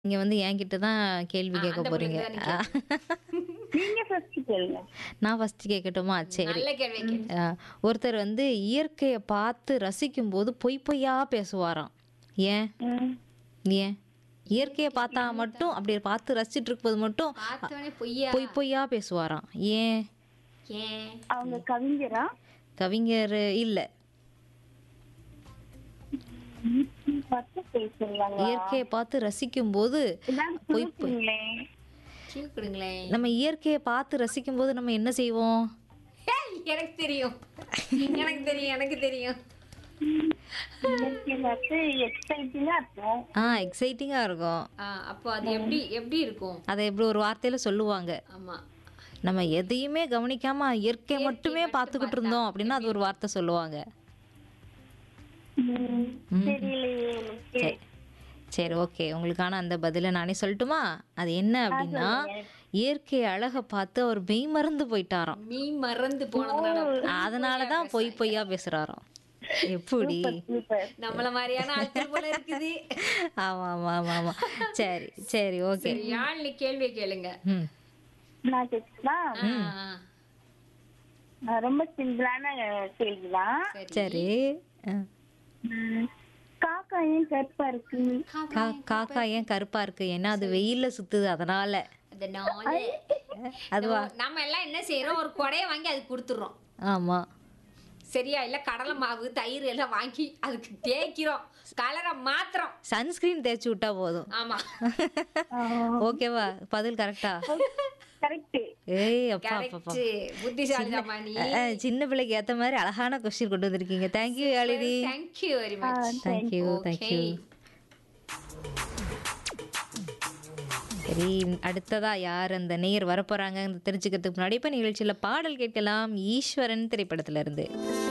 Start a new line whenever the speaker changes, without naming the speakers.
நீங்க வந்து என்கிட்ட தான் கேள்வி
ஆ,
கேட்க
அந்த
போறீங்க
புள்ளைக்கு தான்
நீங்க ஃபர்ஸ்ட் கேளுங்க
நான் ஃபர்ஸ்ட் கேட்கட்டுமா சரி
நல்ல கேள்வி கேட்டு
ஆ, ஒருத்தர் வந்து இயற்கையை பார்த்து ரசிக்கும் போது பொய் பொய்யா பேசுவாராம் ஏன்
ம்.
ஏன் இயற்கையை பார்த்தா மட்டும் அப்படி பார்த்து ரசிச்சிட்டு இருக்கும்போது மட்டும்
பார்த்தோன்னே பொய்யா
பொய் பொய்யா பேசுவாராம் ஏன்
ஏன்
அவங்க கவிஞரா
கவிஞர் இல்ல
பார்த்து பேசுறாங்க
இயற்கையை பார்த்து ரசிக்கும் போது
இதான்
பொய் பொய்
சொல்லுங்களேன்
சீ கொடுங்களேன்
நம்ம இயற்கையை பார்த்து ரசிக்கும் போது நம்ம என்ன செய்வோம்
ஏய், எனக்கு தெரியும் எனக்கு தெரியும் எனக்கு தெரியும்
இயற்கை பார்த்து எக்ஸைட்டிங்கா இருக்கும்
ஆ எக்ஸைட்டிங்கா இருக்கும்
ஆ, அப்போ அது எப்படி எப்படி இருக்கும்
அதை எப்படி ஒரு வார்த்தையில சொல்லுவாங்க
ஆமா
நம்ம எதையுமே கவனிக்காம இயற்கை மட்டுமே பார்த்துக்கிட்டு இருந்தோம் அப்படின்னா அது ஒரு வார்த்தை சொல்லுவாங்க
ம். தெரியலையே எனக்கு.
சரி சரி ஓகே உங்களுக்கான அந்த பதிலை நானே சொல்லட்டுமா அது என்ன அப்படின்னா இயற்கை அழகை பார்த்து அவர் மெய் மறந்து போயிட்டாராம்
மீ மறந்து போனதுனால
அதனால தான் பொய் பொய்யா பேசுறாராம் எப்படி
சூப்பர்
நம்மள மாதிரியான ஆட்கள் போல இருக்குது
ஆமா ஆமா ஆமா ஆமா சரி சரி ஓகே
சரி யாழ்னி கேள்வியை கேளுங்க
ம்
நான் கேட்கலாம்
ஆ, ஆ.
நான் ரொம்ப சிம்பிளான கேள்விதான்
சரி ஆ.
ம். காக்கா ஏன் கருப்பா இருக்கு
கா- காக்கா ஏன் கருப்பா இருக்கு ஏன்னா அது வெயில்ல சுத்துது அதனால
அதனால
அதுவா
நம்ம எல்லாம் என்ன செய்யறோம் ஒரு கொடையை வாங்கி அதுக்கு கொடுத்துடுறோம்
ஆமா
சரியா இல்ல கடலை மாவு தயிர் எல்லாம் வாங்கி அதுக்கு தேய்க்கிறோம் கலரை மாத்திரம்
சன்ஸ்கிரீன் தேய்ச்சி விட்டா போதும்
ஆமா
ஓகேவா பதில் கரெக்டா
கரெக்ட்
ஏய் அப்பா அப்பா
கரெக்ட் புத்திசாலிதாம்மா நீ
அஹ், சின்ன பிள்ளைக்கு ஏத்த மாதிரி அழகான கொஸ்டின் கொண்டு வந்திருக்கீங்க thank you Yazhini
thank you very much
thank you thank you சரி அடுத்ததா யார் அந்த நேயர் வரப்போறாங்க தெரிஞ்சுக்கிறதுக்கு முன்னாடி இப்ப நிகழ்ச்சியில பாடல் கேட்கலாம் ஈஸ்வரன் திரைப்படத்துல இருந்து